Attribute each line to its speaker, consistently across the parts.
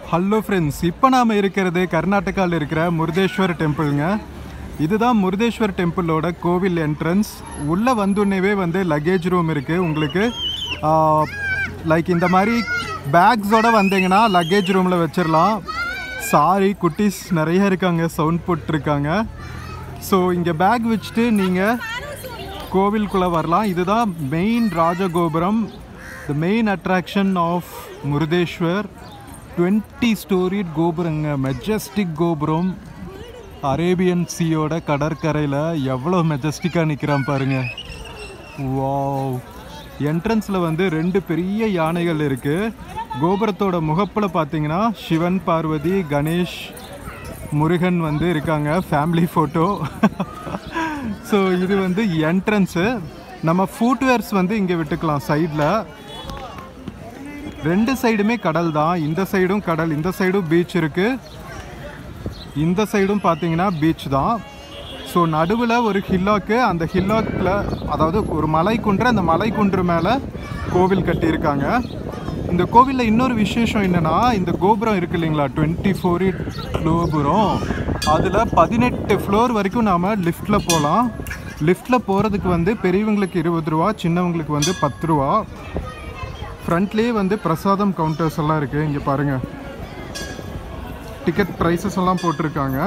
Speaker 1: hello friends இப்போ நாம் இருக்கிறது கர்நாடகாவில் இருக்கிற முருதேஸ்வர் டெம்பிள்ங்க இதுதான் முருதேஸ்வர் டெம்பிளோட கோவில் என்ட்ரன்ஸ் உள்ளே வந்தோடனேவே வந்து லக்கேஜ் ரூம் இருக்குது உங்களுக்கு லைக் இந்த மாதிரி பேக்ஸோட வந்தீங்கன்னா லக்கேஜ் ரூமில் வச்சிடலாம் சாரி குட்டீஸ் நிறைய இருக்காங்க சவுண்ட் போட்டிருக்காங்க ஸோ இங்கே பேக் வச்சுட்டு நீங்கள் கோவிலுக்குள்ளே வரலாம் இதுதான் மெயின் ராஜகோபுரம் the main attraction of Murudeshwar twenty storied கோபுரங்க மெஜஸ்டிக் கோபுரம் அரேபியன் சீயோட கடற்கரையில் எவ்வளோ மெஜஸ்டிக்காக நிற்கிறான் பாருங்க வாவ் என்ட்ரன்ஸில் வந்து ரெண்டு பெரிய யானைகள் இருக்குது கோபுரத்தோட முகப்பில் பார்த்தீங்கன்னா சிவன் பார்வதி கணேஷ் முருகன் வந்து இருக்காங்க ஃபேமிலி ஃபோட்டோ ஸோ இது வந்து என்ட்ரன்ஸு நம்ம ஃபுட்வேர்ஸ் வந்து இங்கே விட்டுக்கலாம் சைடில் ரெண்டு சைடுமே கடல் தான் இந்த சைடும் கடல் இந்த சைடும் பீச் இருக்குது இந்த சைடும் பார்த்தீங்கன்னா பீச் தான் ஸோ நடுவில் ஒரு ஹில்லாக்கு அந்த ஹில்லாக்கில் அதாவது ஒரு மலை குன்று அந்த மலை குன்று மேலே கோவில் கட்டியிருக்காங்க இந்த கோவிலில் இன்னொரு விசேஷம் என்னென்னா இந்த கோபுரம் இருக்கு இல்லைங்களா டுவெண்ட்டி ஃபோர் கோபுரம் அதில் பதினெட்டு ஃப்ளோர் வரைக்கும் நாம் லிஃப்ட்டில் போகலாம் லிஃப்ட்டில் போகிறதுக்கு வந்து பெரியவங்களுக்கு இருபது ரூபா சின்னவங்களுக்கு வந்து பத்து ரூபா ஃப்ரண்ட்லேயே வந்து பிரசாதம் கவுண்டர்ஸ் எல்லாம் இருக்குது இங்கே பாருங்கள் டிக்கெட் ப்ரைஸஸ் எல்லாம் போட்டிருக்காங்க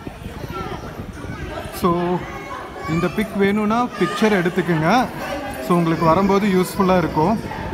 Speaker 1: ஸோ இந்த பிக் வேணும்னா பிக்சர் எடுத்துக்கோங்க ஸோ உங்களுக்கு வரும்போது யூஸ்ஃபுல்லாக இருக்கும்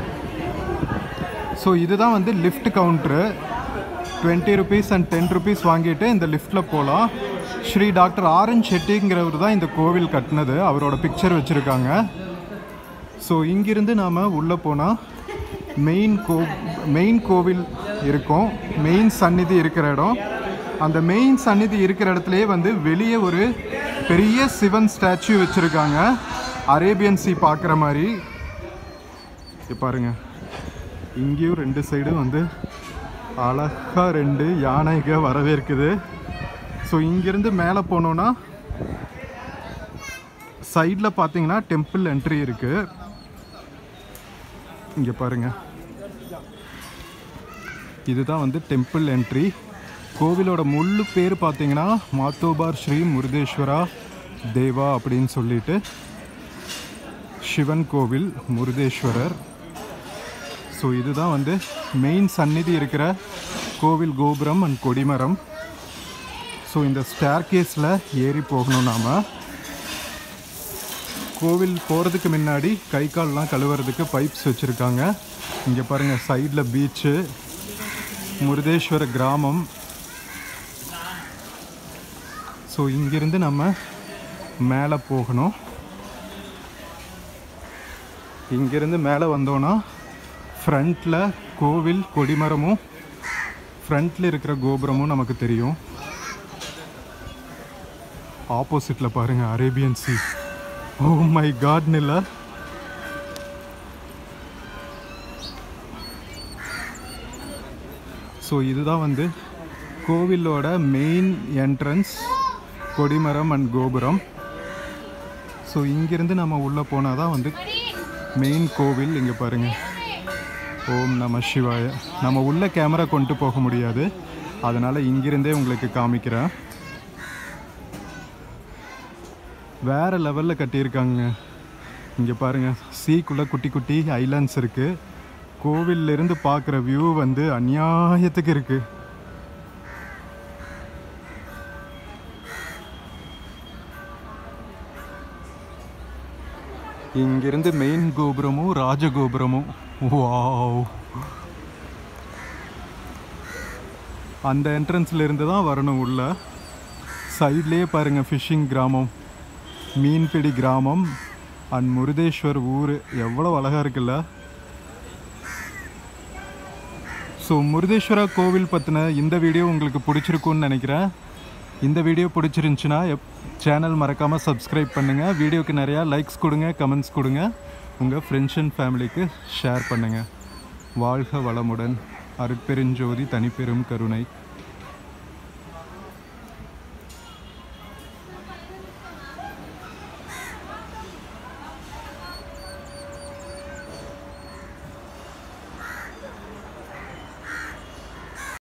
Speaker 1: ஸோ இதுதான் வந்து lift counter twenty rupees and ten rupees வாங்கிட்டு இந்த லிஃப்ட்டில் போகலாம் ஸ்ரீ டாக்டர் ஆரன் ஷெட்டிங்கிறவர் தான் இந்த கோவில் கட்டினது அவரோட பிக்சர் வச்சுருக்காங்க ஸோ இங்கிருந்து நாம் உள்ளே போனால் மெயின் கோ மெயின் கோவில் இருக்கும் மெயின் சந்நிதி இருக்கிற இடம் அந்த மெயின் சந்நிதி இருக்கிற இடத்துலையே வந்து வெளியே ஒரு பெரிய சிவன் ஸ்டாச்சு வச்சுருக்காங்க அரேபியன் சி பார்க்குற மாதிரி இங்க பாருங்க இங்கேயும் ரெண்டு சைடும் வந்து அழகாக ரெண்டு யானைக வரவேற்குது ஸோ இங்கேருந்து மேலே போனோன்னா சைடில் பார்த்தீங்கன்னா டெம்பிள் என்ட்ரி இருக்குது இங்கே பாருங்க இதுதான் வந்து டெம்பிள் என்ட்ரி கோவிலோட முழு பேர் பார்த்தீங்கன்னா மாத்தோபார் ஸ்ரீ முருதேஸ்வரா தேவா அப்படின்னு சொல்லிட்டு சிவன் கோவில் முருதேஸ்வரர் ஸோ இதுதான் வந்து மெயின் சந்நிதி இருக்கிற கோவில் கோபுரம் அண்ட் கொடிமரம் ஸோ இந்த ஸ்டேர் கேஸில் ஏறி போகணும் நாம் கோவில் போகிறதுக்கு முன்னாடி கை கால்லாம் கழுவுறதுக்கு பைப்ஸ் வச்சுருக்காங்க இங்கே பாருங்கள் சைடில் பீச்சு முருதேஸ்வர கிராமம் ஸோ இங்கிருந்து நம்ம மேலே போகணும் இங்கிருந்து மேலே வந்தோன்னா ஃப்ரண்ட்டில் கோவில் கொடிமரமும் ஃப்ரண்ட்டில் இருக்கிற கோபுரமும் நமக்கு தெரியும் ஆப்போசிட்டில் பாருங்கள் Arabian sea oh my god நில்லா ஸோ இதுதான் வந்து கோவிலோட மெயின் என்ட்ரன்ஸ் கொடிமரம் அண்ட் கோபுரம் ஸோ இங்கிருந்து நம்ம உள்ளே போனால் தான் வந்து மெயின் கோவில் இங்கே பாருங்கள் ஓம் நம சிவாய நம்ம உள்ள கேமரா கொண்டு போக முடியாது அதனால் இங்கிருந்தே உங்களுக்கு காமிக்கிறேன் வேறு லெவலில் கட்டியிருக்காங்க இங்கே பாருங்கள் சீக்குள்ளே குட்டி குட்டி ஐலாண்ட்ஸ் இருக்குது கோவில்ல இருந்து பார்க்குற வியூ வந்து அநியாயத்துக்கு இருக்குது இங்கிருந்து மெயின் கோபுரமும் ராஜகோபுரமும் வாவ் அந்த என்ட்ரன்ஸ்ல இருந்து தான் வரணும் உள்ள சைட்லேயே பாருங்க ஃபிஷிங் கிராமம் மீன்பிடி கிராமம் அண்ட் முருதேஸ்வர் ஊர் எவ்வளோ அழகாக இருக்குல்ல ஸோ முருதேஸ்வரா கோவில் பற்றின இந்த வீடியோ உங்களுக்கு பிடிச்சிருக்குன்னு நினைக்கிறேன் இந்த வீடியோ பிடிச்சிருந்துச்சுன்னா எப் சேனல் மறக்காமல் சப்ஸ்கிரைப் பண்ணுங்கள் வீடியோக்கு நிறையா லைக்ஸ் கொடுங்க கமெண்ட்ஸ் கொடுங்க உங்கள் ஃப்ரெண்ட்ஸ் அண்ட் ஃபேமிலிக்கு ஷேர் பண்ணுங்கள் வாழ்க வளமுடன் அருட்பெருஞ்சோதி தனிப்பெரும் கருணை